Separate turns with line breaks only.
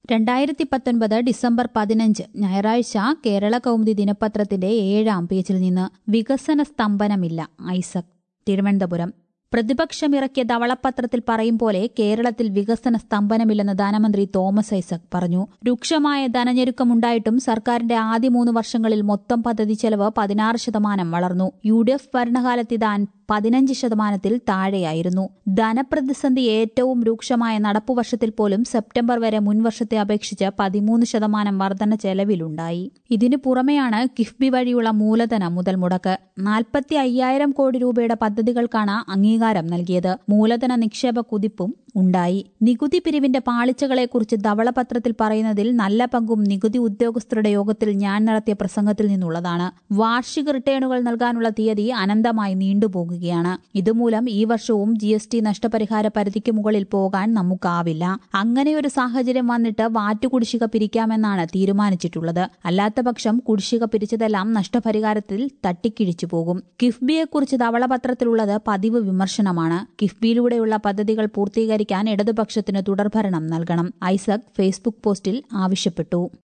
രണ്ടായിരത്തി പത്തൊൻപത് ഡിസംബർ പതിനഞ്ച് ഞായറാഴ്ച കേരള കൗമുദി ദിനപത്രത്തിന്റെ ഏഴാം പേജിൽ നിന്ന് വികസന സ്തംഭനമില്ല ഐസക് തിരുവനന്തപുരം പ്രതിപക്ഷമിറക്കിയ ധവളപത്രത്തിൽ പറയും പോലെ കേരളത്തിൽ വികസന സ്തംഭനമില്ലെന്ന് ധനമന്ത്രി തോമസ് ഐസക് പറഞ്ഞു രൂക്ഷമായ ധനഞ്ഞെരുക്കമുണ്ടായിട്ടും സർക്കാരിന്റെ ആദ്യ മൂന്ന് വർഷങ്ങളിൽ മൊത്തം പദ്ധതി ചെലവ് പതിനാറ് ശതമാനം വളർന്നു യു ഡി എഫ് ഭരണകാലത്ത് ഇതാൻ പതിനഞ്ച് ശതമാനത്തിൽ താഴെയായിരുന്നു ധനപ്രതിസന്ധി ഏറ്റവും രൂക്ഷമായ നടപ്പുവർഷത്തിൽ പോലും സെപ്റ്റംബർ വരെ മുൻവർഷത്തെ അപേക്ഷിച്ച് പതിമൂന്ന് ശതമാനം വർധന ചെലവിലുണ്ടായി ഇതിനു പുറമെയാണ് കിഫ്ബി വഴിയുള്ള മൂലധന മുതൽ മുടക്ക് നാൽപ്പത്തി അയ്യായിരം കോടി രൂപയുടെ പദ്ധതികൾക്കാണ് അംഗീകാരം നൽകിയത് മൂലധന നിക്ഷേപ കുതിപ്പും ഉണ്ടായി നികുതി പിരിവിന്റെ പാളിച്ചകളെക്കുറിച്ച് ധവളപത്രത്തിൽ പറയുന്നതിൽ നല്ല പങ്കും നികുതി ഉദ്യോഗസ്ഥരുടെ യോഗത്തിൽ ഞാൻ നടത്തിയ പ്രസംഗത്തിൽ നിന്നുള്ളതാണ് വാർഷിക റിട്ടേണുകൾ നൽകാനുള്ള തീയതി അനന്തമായി നീണ്ടുപോകുകയാണ് ഇതുമൂലം ഈ വർഷവും ജി എസ് ടി നഷ്ടപരിഹാര പരിധിക്ക് മുകളിൽ പോകാൻ നമുക്കാവില്ല അങ്ങനെയൊരു സാഹചര്യം വന്നിട്ട് വാറ്റു കുടിശ്ശിക പിരിക്കാമെന്നാണ് തീരുമാനിച്ചിട്ടുള്ളത് അല്ലാത്തപക്ഷം കുടിശ്ശിക പിരിച്ചതെല്ലാം നഷ്ടപരിഹാരത്തിൽ തട്ടിക്കിഴിച്ചു പോകും കിഫ്ബിയെക്കുറിച്ച് ധവളപത്രത്തിലുള്ളത് പതിവ് വിമർശനമാണ് കിഫ്ബിയിലൂടെയുള്ള പദ്ധതികൾ പൂർത്തീകരിക്കാൻ ഇടതുപക്ഷത്തിന് തുടർഭരണം നൽകണം ഐസക് ഫേസ്ബുക്ക് പോസ്റ്റിൽ ആവശ്യപ്പെട്ടു